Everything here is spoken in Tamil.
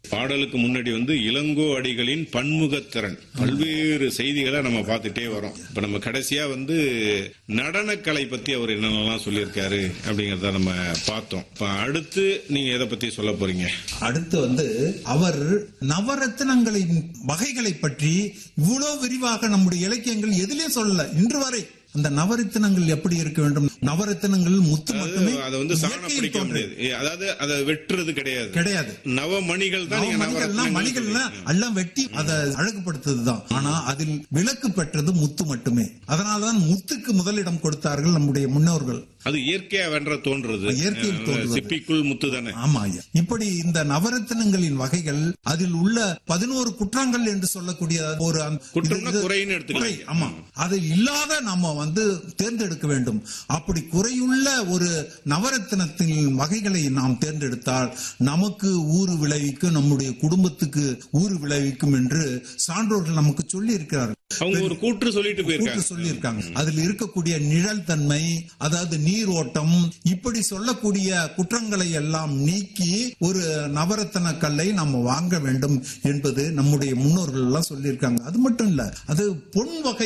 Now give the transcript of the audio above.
பாடலுக்கு முன்னாடி வந்து இளங்கோ அடிகளின் பன்முகத்திறன் பல்வேறு செய்திகளை நம்ம பார்த்துட்டே வரோம் இப்ப நம்ம கடைசியா வந்து நடனக்கலை பத்தி அவர் என்னென்னலாம் சொல்லியிருக்காரு அப்படிங்கறத நம்ம பார்த்தோம் இப்ப அடுத்து நீங்க எதை பத்தி சொல்ல போறீங்க அடுத்து வந்து அவர் நவரத்தினங்களின் வகைகளை பற்றி இவ்வளவு விரிவாக நம்முடைய இலக்கியங்கள் எதிலையும் சொல்லல இன்று வரை அந்த நவரத்தினங்கள் எப்படி இருக்க வேண்டும் நவரத்தினங்கள் முத்து மட்டுமே அதை வந்து சாண இயற்கையில் பிடிக்க தோன்றியது. முடியாது ஏ, அதாவது அதை வெட்டுறது கிடையாது கிடையாது நவமணிகள் தான் நீங்க மணிகள்னா நவரத்னங்கள் மணிகள்னா சொல்றீங்க. எல்லாம் வெட்டி அதை அழகுபடுத்துறதுதான் ஆனா அதில் விலக்கு பெற்றது முத்து மட்டுமே அதனால்தான் முத்துக்கு முதலிடம் கொடுத்தார்கள் நம்முடைய முன்னோர்கள் அது இயற்கையா வென்ற தோன்றது இயற்கையில் தோன்றுவது. சிப்பிக்குள் முத்து தானே ஆமா ஐயா இப்படி இந்த நவரத்தினங்களின் வகைகள் அதில் உள்ள பதினோரு குற்றங்கள் என்று சொல்லக்கூடிய ஒரு அந்த- குற்றம்னா இது- குறைன்னு எடுத்துக்கலாம். குறை, ஆமா அதில் இல்லாத நம்ம வந்து தேர்ந்தெடுக்க வேண்டும் அப்படி குறையுள்ள ஒரு நவரத்தினத்தின் வகைகளை நாம் தேர்ந்தெடுத்தால் நமக்கு ஊறு விளைவிக்கும் நம்முடைய குடும்பத்துக்கு ஊறு விளைவிக்கும் என்று சான்றோர்கள் நமக்கு சொல்லி இருக்கிறார்கள் அவங்க ஒரு கூற்று சொல்லிட்டு கூட்டு போயிருக்காங்க சொல்லியிருக்காங்க அதில் இருக்கக்கூடிய நிழல் தன்மை அதாவது நீர் ஓட்டம் இப்படி சொல்லக்கூடிய குற்றங்களை எல்லாம் நீக்கி ஒரு நவரத்தன கல்லை நம்ம வாங்க வேண்டும் என்பது நம்முடைய முன்னோர்கள் எல்லாம் சொல்லியிருக்காங்க அது மட்டும் இல்ல அது பொன் வகை